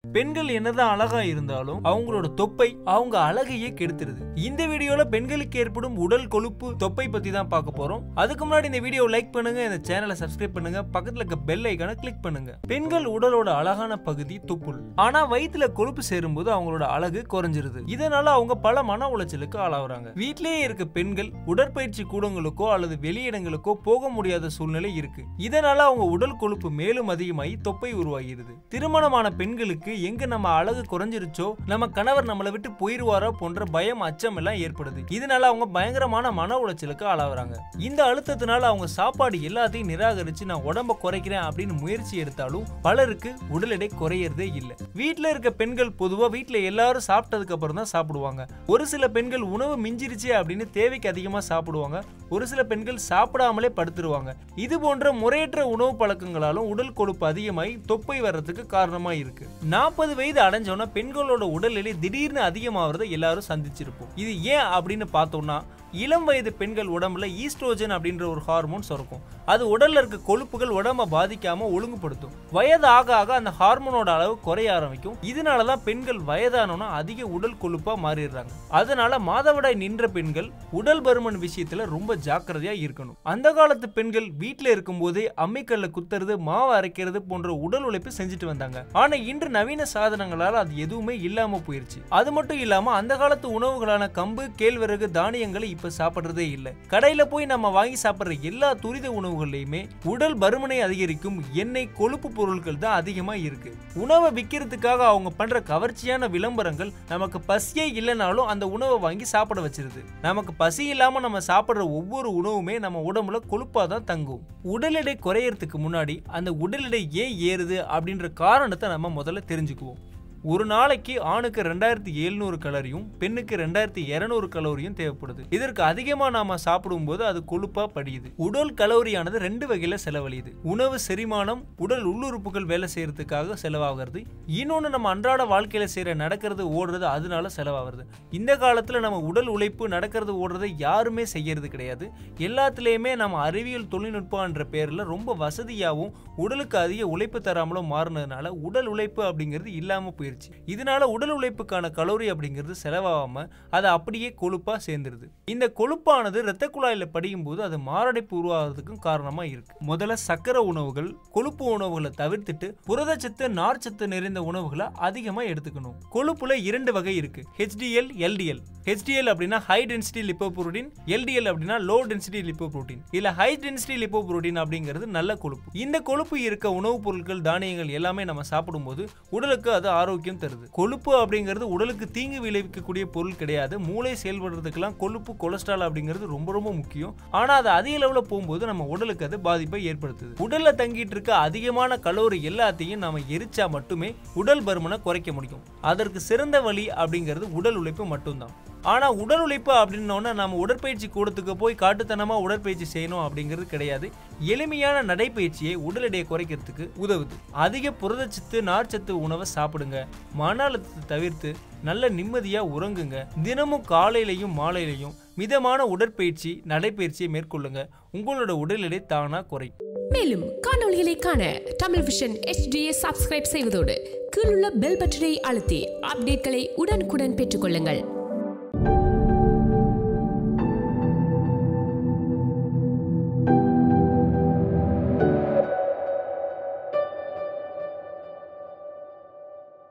பெண்கள் என்னதான் அழகா இருந்தாலும் அவங்களோட தொப்பை அவங்க அழகையே கெடுத்துருது இந்த வீடியோல பெண்களுக்கு ஏற்படும் உடல் கொழுப்பு தொப்பை பத்தி தான் பார்க்க போறோம் அதுக்கு முன்னாடி இந்த வீடியோ லைக் பண்ணுங்க இந்த சேனலை சப்ஸ்கிரைப் பண்ணுங்க பக்கத்துல இருக்க பெல் ஐக்கான கிளிக் பண்ணுங்க பெண்கள் உடலோட அழகான பகுதி தொப்புள் ஆனா வயித்துல கொழுப்பு சேரும்போது அவங்களோட அழகு குறைஞ்சிருது இதனால அவங்க பல மன உளைச்சலுக்கு ஆளாகுறாங்க வீட்டிலேயே இருக்க பெண்கள் உடற்பயிற்சி கூடங்களுக்கோ அல்லது வெளியிடங்களுக்கோ போக முடியாத சூழ்நிலை இருக்கு இதனால அவங்க உடல் கொழுப்பு மேலும் அதிகமாகி தொப்பை உருவாகிறது திருமணமான பெண்களுக்கு எங்க நம்ம அழகு குறைஞ்சிருச்சோ நம்ம கணவர் நம்மளை விட்டு போயிருவாரோ போன்ற பயம் அச்சம் எல்லாம் ஏற்படுது இதனால அவங்க பயங்கரமான மன உளைச்சலுக்கு ஆளாகுறாங்க இந்த அழுத்தத்தினால அவங்க சாப்பாடு எல்லாத்தையும் நிராகரிச்சு நான் உடம்ப குறைக்கிறேன் அப்படின்னு முயற்சி எடுத்தாலும் பலருக்கு உடல் எடை குறையறதே இல்ல வீட்ல இருக்க பெண்கள் பொதுவா வீட்ல எல்லாரும் சாப்பிட்டதுக்கு அப்புறம் தான் சாப்பிடுவாங்க ஒரு சில பெண்கள் உணவு மிஞ்சிருச்சு அப்படின்னு தேவைக்கு அதிகமா சாப்பிடுவாங்க ஒரு சில பெண்கள் சாப்பிடாமலே படுத்துருவாங்க இது போன்ற முறையற்ற உணவு பழக்கங்களாலும் உடல் கொழுப்பு அதிகமாகி தொப்பை வர்றதுக்கு காரணமா இருக்கு நாற்பது வயது அடைஞ்சோன்னா பெண்களோட உடல் எடை திடீர்னு அதிகமாகிறத எல்லாரும் சந்திச்சிருப்போம் இது ஏன் அப்படின்னு பார்த்தோம்னா இளம் வயது பெண்கள் உடம்புல ஈஸ்ட்ரோஜன் அப்படின்ற ஒரு ஹார்மோன் சுரக்கும் அது உடல்ல இருக்க கொழுப்புகள் உடம்ப பாதிக்காம ஒழுங்குபடுத்தும் வயது ஆக ஆக அந்த ஹார்மோனோட அளவு குறைய ஆரம்பிக்கும் இதனாலதான் பெண்கள் வயதானோன்னா அதிக உடல் கொழுப்பா மாறிடுறாங்க அதனால மாதவிடாய் நின்ற பெண்கள் உடல் பருமன் விஷயத்துல ரொம்ப ஜாக்கிரதையா இருக்கணும் அந்த காலத்து பெண்கள் வீட்டுல இருக்கும் போதே அம்மிக்கல்ல குத்துறது மாவு அரைக்கிறது போன்ற உடல் உழைப்பு செஞ்சுட்டு வந்தாங்க ஆனா இன்று நவீன சாதனங்களால அது எதுவுமே இல்லாம போயிருச்சு அது மட்டும் இல்லாம அந்த காலத்து உணவுகளான கம்பு கேழ்வரகு தானியங்களை இப்ப சாப்பிடுறதே இல்ல கடையில போய் நம்ம வாங்கி சாப்பிடுற எல்லா துரித உணவுகள்லயுமே உடல் பருமனை அதிகரிக்கும் எண்ணெய் கொழுப்பு பொருட்கள் தான் அதிகமா இருக்கு உணவை விற்கிறதுக்காக அவங்க பண்ற கவர்ச்சியான விளம்பரங்கள் நமக்கு பசியே இல்லைனாலும் அந்த உணவை வாங்கி சாப்பிட வச்சிருது நமக்கு பசி இல்லாம நம்ம சாப்பிடுற ஒவ்வொரு உணவுமே நம்ம உடம்புல கொழுப்பா தான் தங்கும் உடல் எடை குறையறதுக்கு முன்னாடி அந்த உடல் எடை ஏன் ஏறுது அப்படின்ற காரணத்தை நம்ம முதல்ல தெரிஞ்சுக்குவோம் ஒரு நாளைக்கு ஆணுக்கு ரெண்டாயிரத்தி எழுநூறு கலரியும் பெண்ணுக்கு ரெண்டாயிரத்தி இருநூறு கலோரியும் தேவைப்படுது இதற்கு அதிகமா நாம சாப்பிடும்போது அது கொழுப்பா படியுது உடல் கலோரியானது ரெண்டு வகையில செலவழியுது உணவு செரிமானம் உடல் உள்ளுறுப்புகள் வேலை செய்யறதுக்காக செலவாகிறது இன்னொன்னு நம்ம அன்றாட வாழ்க்கையில செய்யற நடக்கிறது ஓடுறது அதனால செலவாகிறது இந்த காலத்துல நம்ம உடல் உழைப்பு நடக்கிறது ஓடுறதை யாருமே செய்யறது கிடையாது எல்லாத்துலயுமே நம்ம அறிவியல் தொழில்நுட்பம்ன்ற பேர்ல ரொம்ப வசதியாகவும் உடலுக்கு அதிக உழைப்பு தராமலும் மாறினதுனால உடல் உழைப்பு அப்படிங்கிறது இல்லாம போயிருச்சு இதனால உடல் உழைப்புக்கான கலோரி அப்படிங்கிறது செலவாகாம அது அப்படியே கொழுப்பா சேர்ந்துருது இந்த கொழுப்பானது இரத்த குழாயில படியும் போது அது மாரடைப்பு உருவாகிறதுக்கும் காரணமா இருக்கு முதல்ல சக்கரை உணவுகள் கொழுப்பு உணவுகளை தவிர்த்துட்டு புரதச்சத்து நார்ச்சத்து நிறைந்த உணவுகளை அதிகமா எடுத்துக்கணும் கொழுப்புல இரண்டு வகை இருக்கு ஹெச்டிஎல் எல்டிஎல் ஹெச்டிஎல் அப்படின்னா ஹை டென்சிட்டி லிப்போப்ரோட்டீன் எல்டிஎல் அப்படின்னா லோ டென்சிட்டி லிப்போப்ரோட்டீன் இல்ல ஹை டென்சிட்டி லிப்போப்ரோட்டீன் அப்படிங்கிறது நல்ல கொழுப்பு இந்த கொழுப்பு இருக்க உணவுப் பொருட்கள் தானியங்கள் எல்லாமே நம்ம சாப்பிடும்போது உடலுக்கு அது ஆரோக்கியம் தருது கொழுப்பு அப்படிங்கிறது உடலுக்கு தீங்கு விளைவிக்கக்கூடிய பொருள் கிடையாது மூளை செயல்படுறதுக்கெல்லாம் கொழுப்பு கொலஸ்ட்ரால் அப்படிங்கிறது ரொம்ப ரொம்ப முக்கியம் ஆனா அது அதிக அளவுல போகும்போது நம்ம உடலுக்கு அது பாதிப்பை ஏற்படுத்துது உடல்ல தங்கிட்டு இருக்க அதிகமான கலோரி எல்லாத்தையும் நாம எரிச்சா மட்டுமே உடல் பருமனை குறைக்க முடியும் அதற்கு சிறந்த வழி அப்படிங்கிறது உடல் உழைப்பு மட்டும்தான் ஆனா உடல் உழைப்பு அப்படின்னோன்னா நம்ம உடற்பயிற்சி கூடத்துக்கு போய் காட்டுத்தனமா உடற்பயிற்சி செய்யணும் அப்படிங்கிறது கிடையாது எளிமையான நடைப்பயிற்சியை உடல் எடையை குறைக்கிறதுக்கு உதவுது அதிக புரதச்சத்து நார்ச்சத்து உணவை சாப்பிடுங்க மன அழுத்தத்தை தவிர்த்து நல்ல நிம்மதியா உறங்குங்க தினமும் காலையிலையும் மாலையிலையும் மிதமான உடற்பயிற்சி நடைப்பயிற்சியை மேற்கொள்ளுங்க உங்களோட உடல் எடை தானா குறை மேலும் காணொளிகளை காண தமிழ் விஷன் HDயை சப்ஸ்கிரைப் செய்வதோடு கீழுள்ள பெல் பட்டனை அழுத்தி அப்டேட்களை உடனுக்குடன் பெற்றுக்கொள்ளுங்கள்